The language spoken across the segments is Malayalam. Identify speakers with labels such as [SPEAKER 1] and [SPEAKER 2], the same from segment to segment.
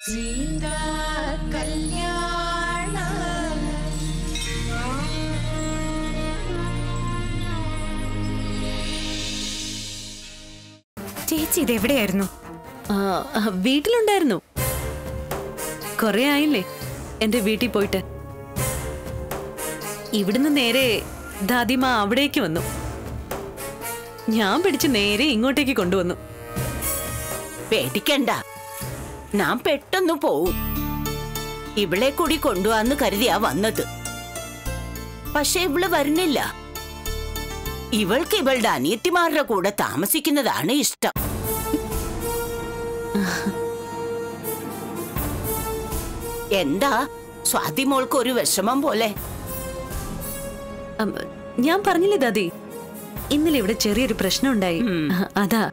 [SPEAKER 1] സീതാ കല്യാണ
[SPEAKER 2] ചേച്ചി ഇത് എവിടെയായിരുന്നു ആ, ആ, വീട്ടിലുണ്ടായിരുന്നു കൊറേ ആയില്ലേ എന്റെ വീട്ടിൽ പോയിട്ട് ഇവിടുന്ന് നേരെ ദാദിമ അവിടേക്ക് വന്നു ഞാൻ പിടിച്ച് നേരെ ഇങ്ങോട്ടേക്ക് കൊണ്ടുവന്നു
[SPEAKER 3] പേടിക്കണ്ട നാം പെട്ടെന്ന് പോവും ഇവളെ കൂടി കൊണ്ടുവന്ന് കരുതിയാ വന്നത് പക്ഷെ ഇവള് വരുന്നില്ല ഇവൾക്ക് ഇവളുടെ അനിയത്തിമാരുടെ കൂടെ താമസിക്കുന്നതാണ് ഇഷ്ടം എന്താ സ്വാതി മോൾക്ക് ഒരു വിഷമം പോലെ
[SPEAKER 2] അം, ഞാൻ പറഞ്ഞില്ലേ ദാദി ഇന്നലെ ഇവിടെ ചെറിയൊരു പ്രശ്നം ഉണ്ടായി
[SPEAKER 3] ഉം.
[SPEAKER 2] ആ, അതാ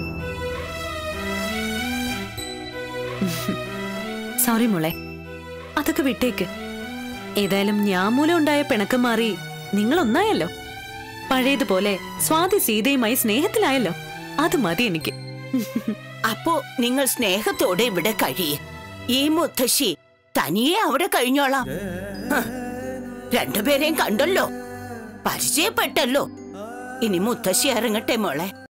[SPEAKER 2] സോറി മോളെ അതൊക്കെ വിട്ടേക്ക് ഏതായാലും ഞാൻ മൂലം ഉണ്ടായ പിണക്കം മാറി നിങ്ങൾ ഒന്നായല്ലോ പഴയതുപോലെ സ്വാതി സീതയുമായി സ്നേഹത്തിലായല്ലോ അത് മതി എനിക്ക്
[SPEAKER 3] അപ്പോ നിങ്ങൾ സ്നേഹത്തോടെ ഇവിടെ കഴിയേ ഈ മുത്തശ്ശി തനിയെ അവിടെ കഴിഞ്ഞോളാം ഹ്, രണ്ടുപേരെയും കണ്ടല്ലോ പരിചയപ്പെട്ടല്ലോ ഇനി മുത്തശ്ശി ഇറങ്ങട്ടെ മോളെ